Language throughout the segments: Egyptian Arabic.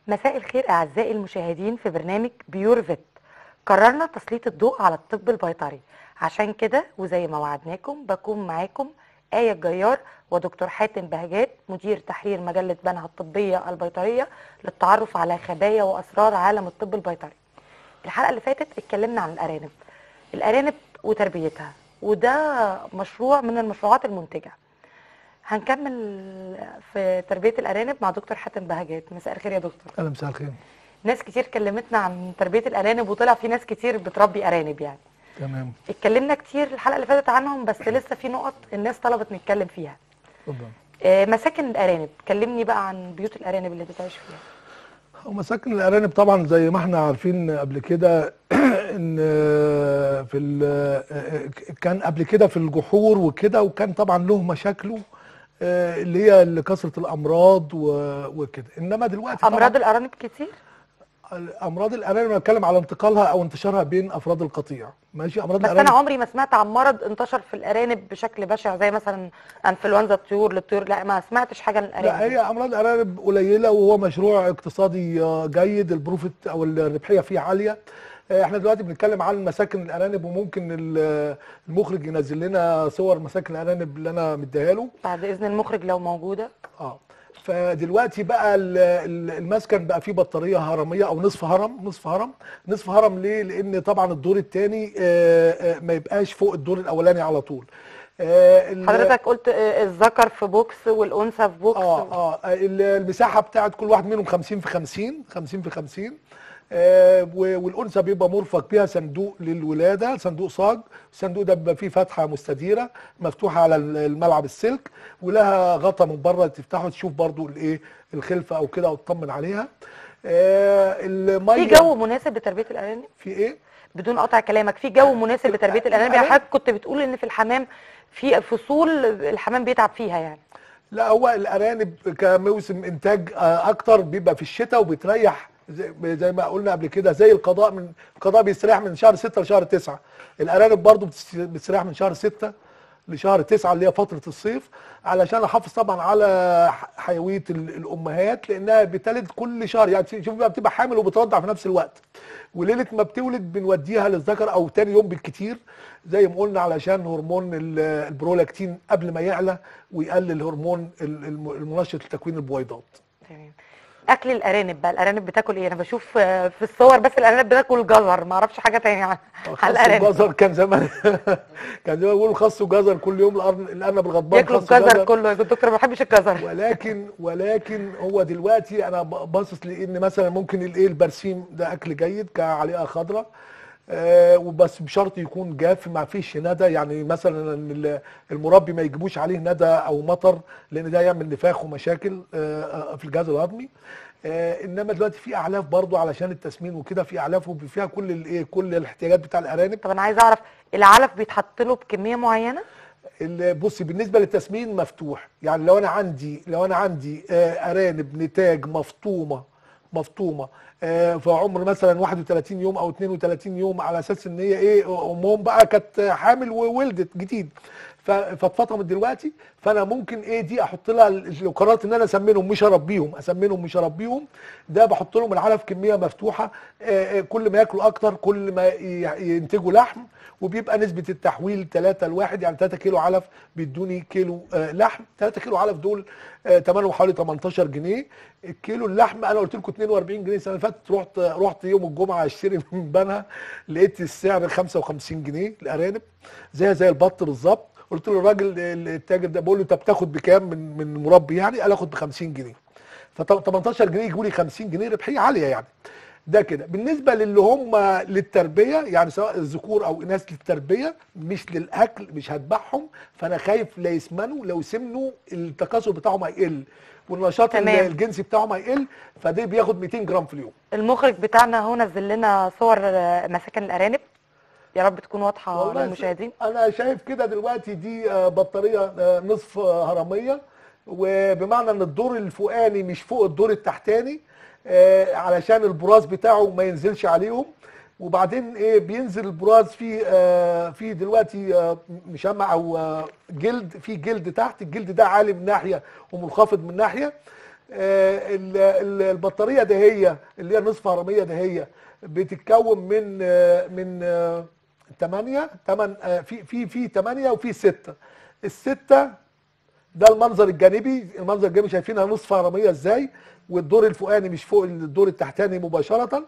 مساء الخير أعزائي المشاهدين في برنامج بيور فيت قررنا تسليط الضوء على الطب البيطري عشان كده وزي ما وعدناكم بكون معاكم آية الجيار ودكتور حاتم بهجات مدير تحرير مجلة بنها الطبية البيطرية للتعرف على خبايا وأسرار عالم الطب البيطري الحلقة اللي فاتت اتكلمنا عن الأرانب الأرانب وتربيتها وده مشروع من المشروعات المنتجة هنكمل في تربية الأرانب مع دكتور حاتم بهجات مساء الخير يا دكتور اهلا مساء الخير ناس كتير كلمتنا عن تربية الأرانب وطلع في ناس كتير بتربي أرانب يعني تمام اتكلمنا كتير الحلقة اللي فاتت عنهم بس لسه في نقط الناس طلبت نتكلم فيها اتفضل آه، مساكن الأرانب كلمني بقى عن بيوت الأرانب اللي بتعيش فيها ومساكن الارانب طبعا زي ما احنا عارفين قبل كده ان في ال- كان قبل كده في الجحور وكده وكان طبعا له مشاكله آه، اللي هي اللي كثره الامراض و- وكده انما دلوقتي طبعاً أمراض الأرانب كتير امراض الارانب أنا بتكلم على انتقالها او انتشارها بين افراد القطيع ماشي امراض بس أنا الارانب عمري ما سمعت عن مرض انتشر في الأرانب بشكل بشع زي مثلا أنفلونزا الطيور للطيور لا ما سمعتش حاجة عن لا الأرانب هي امراض الارانب قليله وهو مشروع اقتصادي آه، جيد البروفيت او الربحيه فيه عاليه آه، احنا دلوقتي بنتكلم عن مساكن الارانب وممكن ال- المخرج ينزل لنا صور مساكن الارانب اللي انا مديها له بعد إذن المخرج لو موجودة اه فدلوقتي بقى ال- ال- المسكن بقى فيه بطاريه هرميه او نصف هرم نصف هرم نصف هرم ليه لان طبعا الدور الثاني ما يبقاش فوق الدور الاولاني على طول آه، ال- حضرتك قلت آه، الذكر في بوكس والأنثى في بوكس اه اه ال- المساحه بتاعت كل واحد منهم 50 في 50 50 في 50 آه و- والانثى بيبقى مرفق بيها صندوق للولاده صندوق صاج الصندوق ده بيبقى فيه فتحه مستديره مفتوحه على ال- الملعب السلك ولها غطا من بره تفتحه تشوف برضو الايه الخلفه او كده او تطمن عليها آه في الميه جو مناسب لتربية الأرانب في ايه بدون قطع كلامك في جو مناسب لتربيه الارانب يعني الأرانب- حضرتك كنت بتقول ان في الحمام في فصول الحمام بيتعب فيها يعني لا هو الارانب كموسم انتاج آه، اكتر بيبقى في الشتاء وبتريح زي, زي ما قلنا قبل كده زي القضاء من القضاء بيستريح من شهر 6 لشهر 9 الارانب برضو بتس- بتستريح من شهر 6 لشهر 9 اللي هي فتره الصيف علشان احافظ طبعا على ح- حيويه ال- الامهات لانها بتلد كل شهر يعني شوف بقى بتبقى حامل وبترضع في نفس الوقت وليله ما بتولد بنوديها للذكر او تاني يوم بالكتير زي ما قلنا علشان هرمون ال- البرولاكتين قبل ما يعلى ويقلل هرمون ال- الم- المنشط لتكوين البويضات تمام اكل الارانب بقى الارانب بتاكل ايه انا بشوف آه، في الصور بس الارانب بتاكل جزر ما اعرفش حاجه تانية عن عن خس الارانب وجزر كان زمان كان زمان بيقولوا خس وجزر كل يوم الأرن- الارنب الغضبان بياكلوا خس الجزر وجزر. كله يا دكتور ما بحبش الجزر ولكن ولكن هو دلوقتي انا ب- باصص لان مثلا ممكن الايه البرسيم ده اكل جيد كعليقه خضراء آه وبس بشرط يكون جاف ما فيش ندى يعني مثلا ال- المربي ما يجيبوش عليه ندى او مطر لان ده يعمل نفاخ ومشاكل آه آه، في الجهاز الهضمي آه انما دلوقتي في اعلاف برضو علشان التسمين وكده في اعلاف وفيها كل الايه كل الاحتياجات بتاع الارانب طب انا عايزه اعرف العلف بيتحط له بكميه معينه ال- بصي بالنسبه للتسمين مفتوح يعني لو انا عندي لو انا عندي آه، ارانب نتاج مفطومه مفطومه آه، في عمر مثلا 31 يوم او 32 يوم على اساس ان هي ايه امهم بقى كانت حامل وولدت جديد ف- فاتفطمت دلوقتي فانا ممكن ايه دي احط لها ال- لو قررت ان انا اسمنهم مش اربيهم اسمنهم مش اربيهم ده بحط لهم العلف كميه مفتوحه آه، آه، كل ما ياكلوا اكتر كل ما ي- ينتجوا لحم وبيبقى نسبة التحويل 3 لواحد يعني 3 كيلو علف بيدوني كيلو آه لحم 3 كيلو علف دول آه ثمنهم حوالي 18 جنيه الكيلو اللحم انا قلت لكم 42 جنيه السنه اللي فاتت رحت رحت يوم الجمعه اشتري من بنها لقيت السعر 55 جنيه الارانب زي زي البط بالظبط قلت له الراجل التاجر ده بقول له طب تاخد بكام من من مربي يعني قال اخد ب 50 جنيه ف 18 جنيه يجوا لي 50 جنيه ربحيه عاليه يعني ده كده بالنسبه للي هم للتربيه يعني سواء الذكور او اناث للتربيه مش للاكل مش هذبحهم فانا خايف لا يسمنوا لو سمنوا التكاثر بتاعهم هيقل والنشاط تمام. الجنسي بتاعهم هيقل فده بياخد 200 جرام في اليوم المخرج بتاعنا هو نزل لنا صور آه، مساكن الارانب يا رب تكون واضحه والله للمشاهدين انا شايف كده دلوقتي دي آه، بطاريه آه، نصف آه، هرميه وبمعنى ان الدور الفوقاني مش فوق الدور التحتاني آه، علشان البراز بتاعه ما ينزلش عليهم وبعدين ايه بينزل البراز في آه في دلوقتي آه مشمع او آه جلد في جلد تحت الجلد ده عالي من ناحيه ومنخفض من ناحيه آه، ال- ال- البطاريه دهيه اللي هي نصف هرميه دهيه بتتكون من آه، من 8 8 في في في 8 وفي 6 السته ده المنظر الجانبي المنظر الجانبي شايفينها نصف هرميه ازاي والدور الفوقاني مش فوق الدور التحتاني مباشره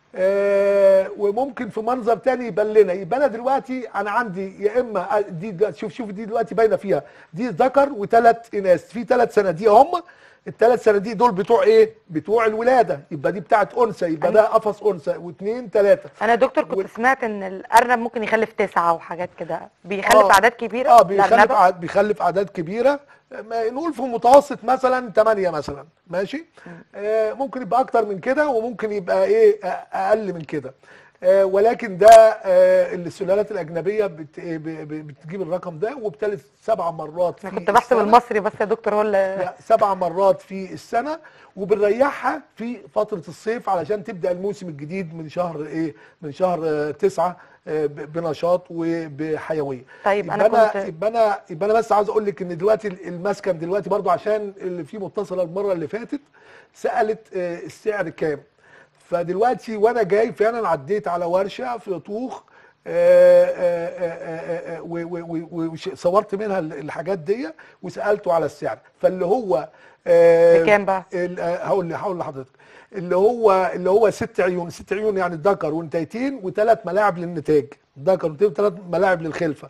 آه وممكن في منظر تاني يبان لنا يبقى انا دلوقتي انا عندي يا اما دي دي- شوف شوف دي دلوقتي باينه فيها دي ذكر وثلاث اناث في ثلاث صناديق هم الثلاث صناديق دول بتوع ايه؟ بتوع الولاده يبقى دي بتاعت انثى يبقى ده قفص انثى واثنين ثلاثه انا يا دكتور كنت وال- سمعت ان الارنب ممكن يخلف تسعة وحاجات كده بيخلف آه. اعداد كبيره اه بيخلف الأرنبة؟ أع- بيخلف اعداد كبيره ما نقول في متوسط مثلا 8 مثلا ماشي آه ممكن يبقى اكتر من كده وممكن يبقى ايه أ- اقل من كده آه ولكن ده آه السلالات الاجنبيه بت ب- ب- بتجيب الرقم ده وبتلت سبع مرات انا في كنت بحسب السنة. المصري بس يا دكتور هو اللي لا سبع مرات في السنه وبنريحها في فتره الصيف علشان تبدا الموسم الجديد من شهر ايه من شهر آه، تسعة آه، ب- بنشاط وبحيويه طيب يبقى أنا انا كنت- يبقى انا يبقى انا بس عاوز اقول لك ان دلوقتي المسكن دلوقتي برضو عشان اللي فيه متصله المره اللي فاتت سالت آه، السعر كام فدلوقتي وانا جاي فعلا عديت على ورشه في طوخ آه، آه، آه، آه، و- و- و- وصورت منها ال- الحاجات دي وسالته على السعر فاللي هو آه، بكام بقى؟ ال- آه، هقول هقول لحضرتك اللي هو اللي هو ست عيون ست عيون يعني ذكر وانتيتين وثلاث ملاعب للنتاج ذكر وانتيتين وثلاث ملاعب للخلفه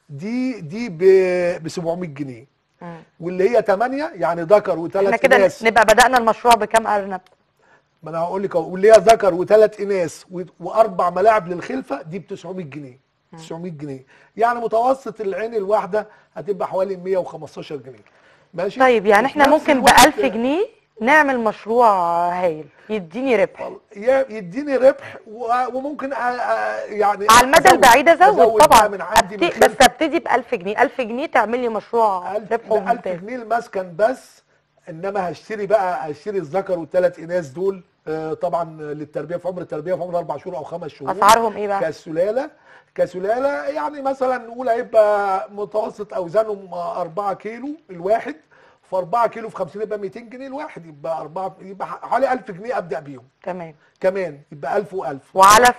دي دي ب 700 جنيه مم. واللي هي 8 يعني ذكر احنا وثلاث كده اناث نبقى بدأنا المشروع بكام ارنب ما انا هقول لك أهو، واللي هي ذكر وثلاث اناث و- واربع ملاعب للخلفه دي ب 900 جنيه 900 جنيه يعني متوسط العين الواحده هتبقى حوالي 115 جنيه ماشي طيب يعني وفي احنا نفس ممكن ب الوقت 1000 جنيه نعمل مشروع هايل يديني ربح ي- يديني ربح و- وممكن أ- أ- يعني على المدى أزود- البعيد ازود بقى طبعا من عندي من أبتدي بس خلفة ابتدي ب 1000 جنيه 1000 جنيه تعمل لي مشروع 1000 ربح ب 1000 ممتاز جنيه المسكن بس انما هشتري بقى هشتري الذكر والثلاث اناث دول آه، طبعا للتربيه في عمر التربيه في عمر اربع شهور او خمس شهور اسعارهم ايه بقى كسلاله كسلاله يعني مثلا نقول هيبقى متوسط اوزانهم 4 كيلو الواحد في 4 كيلو في 50 يبقى 200 جنيه الواحد يبقى 4 يبقى حوالي 1000 جنيه ابدا بيهم تمام كمان يبقى 1000 و1000 وعلف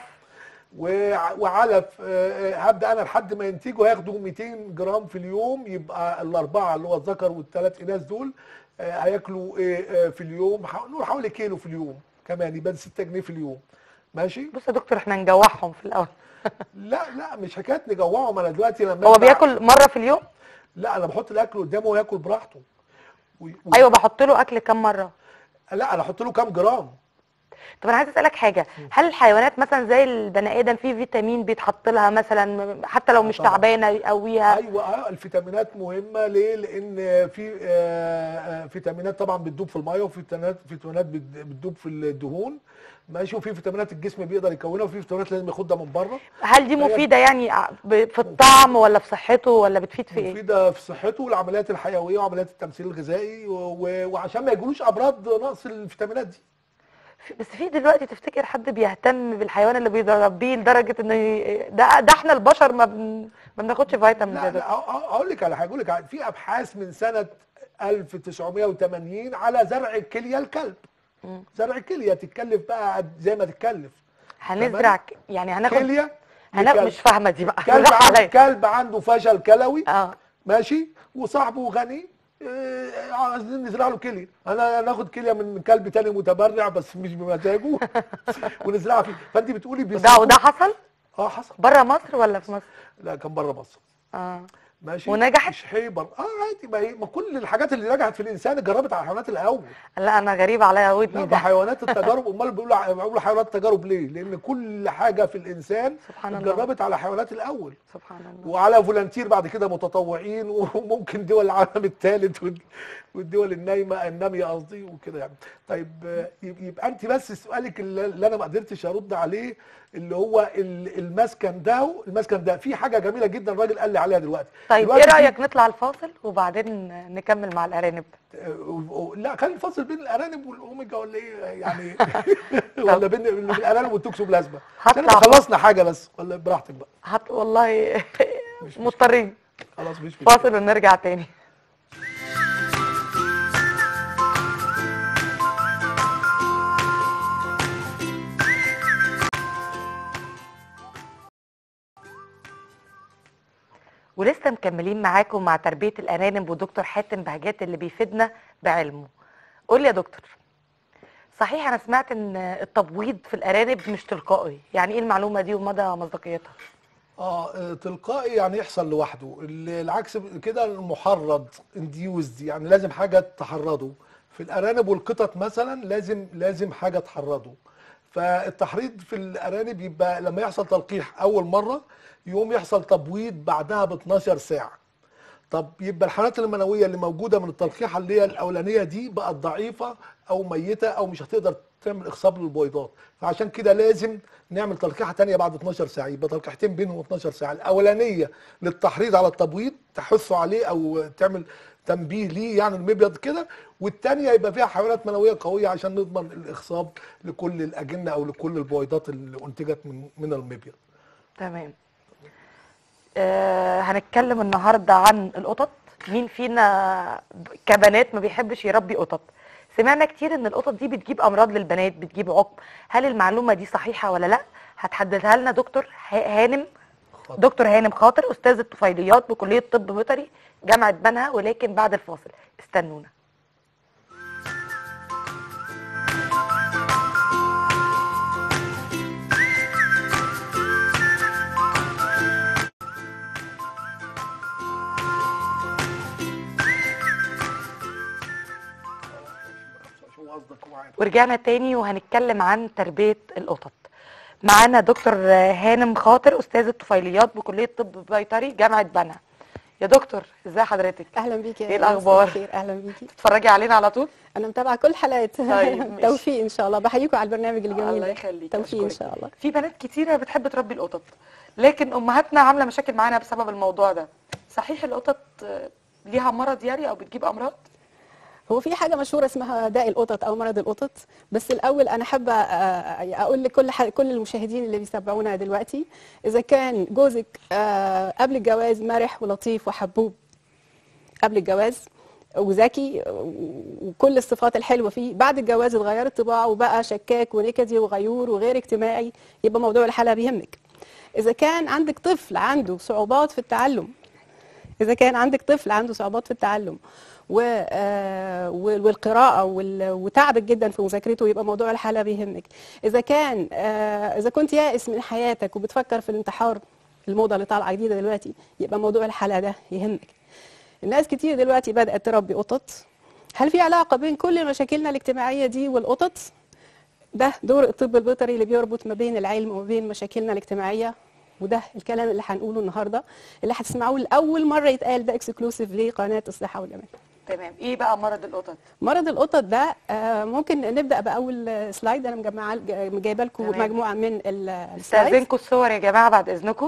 وع- وعلف آه، آه، هبدا انا لحد ما ينتجوا هياخدوا 200 جرام في اليوم يبقى الاربعه اللي هو الذكر والثلاث اناث دول آه، هياكلوا آه، آه، في اليوم حو- نقول حوالي كيلو في اليوم كمان يبقى 6 جنيه في اليوم ماشي بص يا دكتور احنا نجوعهم في الاول لا لا مش حكايه نجوعهم انا دلوقتي لما هو أجمع- بياكل مره في اليوم لا انا بحط الاكل قدامه وياكل براحته و... و... ايوه بحط له اكل كام مره لا انا احط له كام جرام طب انا عايز اسالك حاجه هل الحيوانات مثلا زي البني ادم في فيتامين بيتحط لها مثلا حتى لو مش طبعا. تعبانه يقويها ايوه آه، الفيتامينات مهمه ليه لان في آه، آه، فيتامينات طبعا بتدوب في الميه وفي فيتامينات فيتامينات بت- بتدوب في الدهون ماشي وفي فيتامينات الجسم بيقدر يكونها وفي فيتامينات لازم ياخدها من بره هل دي هي- مفيده يعني ع- ب- في الطعم ولا في صحته ولا بتفيد في ايه مفيده في صحته والعمليات الحيويه وعمليات التمثيل الغذائي و- و- وعشان ما يجيلوش امراض نقص الفيتامينات دي في- بس في دلوقتي تفتكر حد بيهتم بالحيوان اللي بيربيه لدرجه ان ي- ده ده احنا البشر ما بن ما بناخدش فيتامين لا زي لا ده أ- أ- اقول لك على حاجه اقول لك على- في ابحاث من سنه 1980 على زرع كليه الكلب مم. زرع كليه تتكلف بقى قد- زي ما تتكلف هنزرع ك- يعني هناخد كليه هناخد لكلب. مش فاهمه دي بقى كلب بالراحة عنده عليا. كلب عنده فشل كلوي اه ماشي وصاحبه غني آه، عايزين نزرع له كليه انا ناخد كليه من كلب تاني متبرع بس مش بمزاجه ونزرعها فيه فانت بتقولي وده بيصرفوا- وده حصل اه حصل بره مصر ولا في مصر لا كان بره مصر اه ماشي ونجحت؟ مش حيبر اه عادي ما, هي ما كل الحاجات اللي نجحت في الانسان جربت على الحيوانات الاول لا انا غريب عليا ودني لا ده بحيوانات التجارب امال بيقولوا ع- بيقولوا حيوانات تجارب ليه؟ لان كل حاجه في الانسان سبحان الله. جربت على حيوانات الاول سبحان الله وعلى فولنتير بعد كده متطوعين وممكن دول العالم الثالث وال- والدول النايمه الناميه قصدي وكده يعني طيب آه، يب- يبقى انت بس سؤالك اللي اللي انا ما قدرتش ارد عليه اللي هو ال- المسكن ده المسكن ده في حاجه جميله جدا الراجل قال لي عليها دلوقتي طيب ايه دلوقتي في- رايك نطلع الفاصل وبعدين نكمل مع الارانب آه، و- لا خلي الفاصل بين الارانب والاوميجا ولا ايه يعني ولا بين بين الارانب والتوكسوبلازما عشان هطلع نبقى خلصنا حاجه بس ولا براحتك بقى هت والله مش مضطرين خلاص مش مشكلة. فاصل ونرجع تاني ولسه مكملين معاكم مع تربية الأرانب ودكتور حاتم بهجات اللي بيفيدنا بعلمه قول لي يا دكتور صحيح أنا سمعت إن التبويض في الأرانب مش تلقائي يعني إيه المعلومة دي ومدى مصداقيتها اه آه، تلقائي يعني يحصل لوحده ال- العكس كده المحرض انديوزد يعني لازم حاجه تحرضه في الارانب والقطط مثلا لازم لازم حاجه تحرضه فالتحريض في الارانب يبقى لما يحصل تلقيح اول مره يقوم يحصل تبويض بعدها ب 12 ساعه طب يبقى الحالات المنويه اللي موجوده من التلقيحه اللي هي الاولانيه دي بقت ضعيفه او ميته او مش هتقدر تعمل اخصاب للبويضات فعشان كده لازم نعمل تلقيحه تانية بعد 12 ساعه يبقى تلقيحتين بينهم 12 ساعه الاولانيه للتحريض على التبويض تحثوا عليه او تعمل تنبيه ليه يعني المبيض كده والتانية يبقى فيها حيوانات منويه قويه عشان نضمن الاخصاب لكل الاجنه او لكل البويضات اللي انتجت من من المبيض تمام آه هنتكلم النهارده عن القطط مين فينا كبنات ما بيحبش يربي قطط سمعنا كتير ان القطط دي بتجيب امراض للبنات بتجيب عقم هل المعلومه دي صحيحه ولا لا هتحددها لنا دكتور ه- هانم دكتور هانم خاطر استاذ الطفيليات بكليه طب بيطري جامعه بنها ولكن بعد الفاصل استنونا شو قصدك وعارف ورجعنا تاني وهنتكلم عن تربية القطط معانا دكتور هانم خاطر أستاذ الطفيليات بكلية طب بيطري جامعة بنها يا دكتور ازي حضرتك اهلا بيكي يا إيه ناس، الأخبار؟ مساء الخير اهلا بيكي تتفرجي علينا على طول انا متابعه كل حلقات طيب، ماشي. توفيق ان شاء الله بحييكم على البرنامج الجميل الله ده. يخليك توفيق ان أشكرك. شاء الله في بنات كتيرة بتحب تربي القطط لكن أمهاتنا عاملة مشاكل معانا بسبب الموضوع ده صحيح القطط آه، ليها مرض يعني أو بتجيب أمراض هو في حاجه مشهوره اسمها داء القطط او مرض القطط بس الاول انا حابه آه، اقول لكل ح- كل المشاهدين اللي بيتابعونا دلوقتي اذا كان جوزك آه، قبل الجواز مرح ولطيف وحبوب قبل الجواز وذكي وكل الصفات الحلوه فيه بعد الجواز اتغيرت طباعه وبقى شكاك ونكدي وغيور وغير اجتماعي يبقى موضوع الحلقه بيهمك اذا كان عندك طفل عنده صعوبات في التعلم اذا كان عندك طفل عنده صعوبات في التعلم و آه، وال- والقراءه وال- وتعبك جدا في مذاكرته يبقى موضوع الحاله بيهمك اذا كان آه، اذا كنت يائس من حياتك وبتفكر في الانتحار الموضه اللي طالعه جديده دلوقتي يبقى موضوع الحاله ده يهمك الناس كتير دلوقتي بدات تربي قطط هل في علاقه بين كل مشاكلنا الاجتماعيه دي والقطط ده دور الطب البيطري اللي بيربط ما بين العلم وما بين مشاكلنا الاجتماعيه وده الكلام اللي هنقوله النهارده اللي هتسمعوه لاول مره يتقال ده اكسكلوسيف لقناه الصحه والجمال تمام ايه بقى مرض القطط مرض القطط ده آه، ممكن نبدا باول آه، سلايد انا مجمعه جايبه لكم تمام. مجموعه من ال- السلايدز استاذنكم الصور يا جماعة بعد إذنكم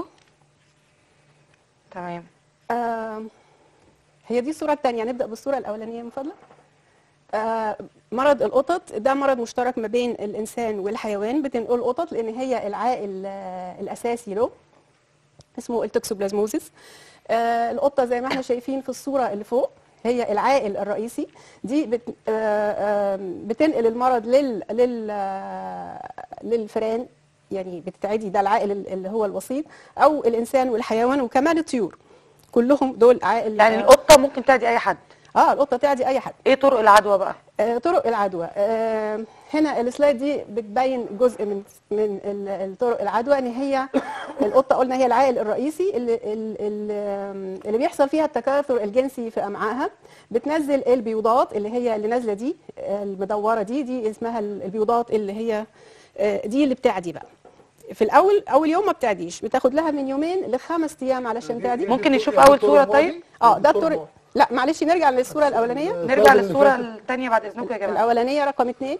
تمام آه، هي دي الصورة الثانية نبدأ بالصورة الأولانية من فضلك آه، مرض القطط ده مرض مشترك ما بين الإنسان والحيوان بتنقل القطط لأن هي العائل آه، الأساسي له اسمه التوكسوبلازموزيس آه، القطة زي ما احنا شايفين في الصورة اللي فوق هي العائل الرئيسي دي بت آه، آه، بتنقل المرض لل لل آه، للفئران يعني بتتعدي ده العائل اللي هو الوسيط او الانسان والحيوان وكمان الطيور كلهم دول عائل يعني القطة ممكن تعدي أي حد اه القطه تعدي اي حد ايه طرق العدوى بقى آه، طرق العدوى آه، هنا السلايد دي بتبين جزء من من ال- الطرق العدوى ان هي القطه قلنا هي العائل الرئيسي اللي اللي, اللي بيحصل فيها التكاثر الجنسي في امعائها بتنزل البيوضات اللي هي اللي نازله دي آه، المدوره دي دي اسمها ال- البيوضات اللي هي آه، دي اللي بتعدي بقى في الاول اول يوم ما بتعديش بتاخد لها من يومين لخمس ايام علشان تعدي ممكن نشوف أول صورة طيب؟ اه ده الطرق لا معلش نرجع للصوره الاولانيه نرجع للصورة الثانية بعد إذنكم يا جماعة الاولانيه رقم اثنين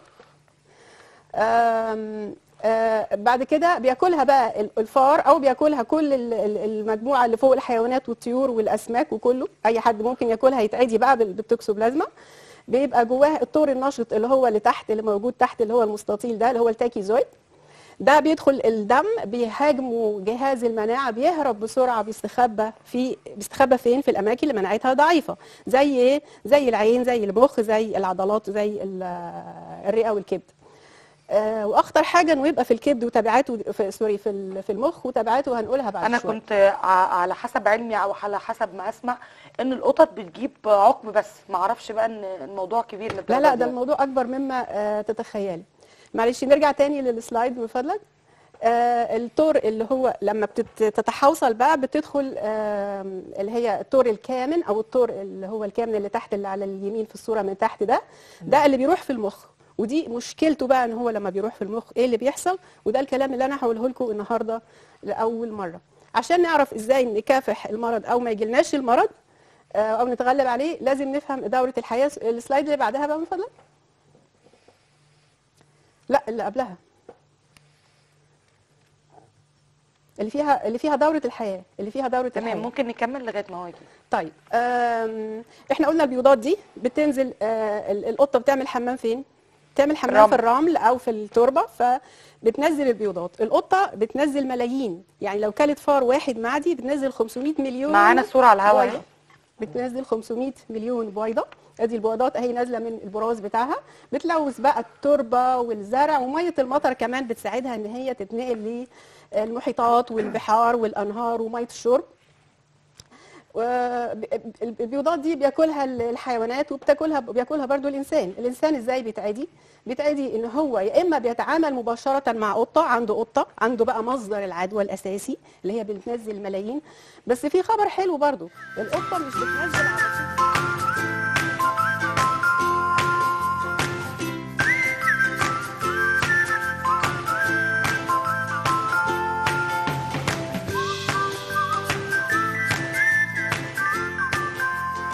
آم، آه، بعد كده بياكلها بقى ال- الفار او بياكلها كل ال- ال- المجموعه اللي فوق الحيوانات والطيور والاسماك وكله اي حد ممكن ياكلها يتعدي بقى بال- بالتوكسوبلازما بيبقى جواه الطور النشط اللي هو اللي تحت اللي موجود تحت اللي هو المستطيل ده اللي هو التاكيزويد ده بيدخل الدم بيهاجمه جهاز المناعه بيهرب بسرعه بيستخبى في بيستخبى فين في الاماكن اللي مناعتها ضعيفه زي ايه زي العين زي المخ زي العضلات زي ال- الرئه والكبد آه واخطر حاجه انه يبقى في الكبد وتبعاته في سوري في ال- في المخ وتبعاته هنقولها بعد انا شوية. كنت ع- على حسب علمي او على حسب ما اسمع ان القطط بتجيب عقم بس ما اعرفش بقى ان الموضوع كبير لا للدرجه لا دي. ده الموضوع اكبر مما آه تتخيلي معلش نرجع تاني للسلايد من فضلك آه التور اللي هو لما بتتحوصل بقى بتدخل آه اللي هي التور الكامن او التور اللي هو الكامن اللي تحت اللي على اليمين في الصوره من تحت ده ده اللي بيروح في المخ ودي مشكلته بقى ان هو لما بيروح في المخ ايه اللي بيحصل وده الكلام اللي انا هقوله لكم النهارده لاول مره عشان نعرف ازاي نكافح المرض او ما يجيلناش المرض آه، او نتغلب عليه لازم نفهم دوره الحياه السلايد اللي بعدها بقى من فضلك لا اللي قبلها اللي فيها اللي فيها دوره الحياه اللي فيها دوره تمام الحياه ممكن نكمل لغايه ما هو يجي طيب آم، احنا قلنا البيوضات دي بتنزل آه، ال- القطه بتعمل حمام فين بتعمل حمام رمل. في الرمل او في التربه فبتنزل البيوضات القطه بتنزل ملايين يعني لو كلت فار واحد معدي بتنزل 500 مليون معانا صوره على الهواء بويضة. بتنزل 500 مليون بويضه ادي البويضات اهي نازله من البراز بتاعها بتلوث بقى التربه والزرع وميه المطر كمان بتساعدها ان هي تتنقل للمحيطات والبحار والانهار وميه الشرب والبيوضات دي بياكلها الحيوانات وبتاكلها بياكلها برضو الانسان الانسان ازاي بيتعدي بيتعدي ان هو يا اما بيتعامل مباشره مع قطه عنده قطه عنده بقى مصدر العدوى الاساسي اللي هي بتنزل ملايين بس في خبر حلو برضو القطه مش بتنزل على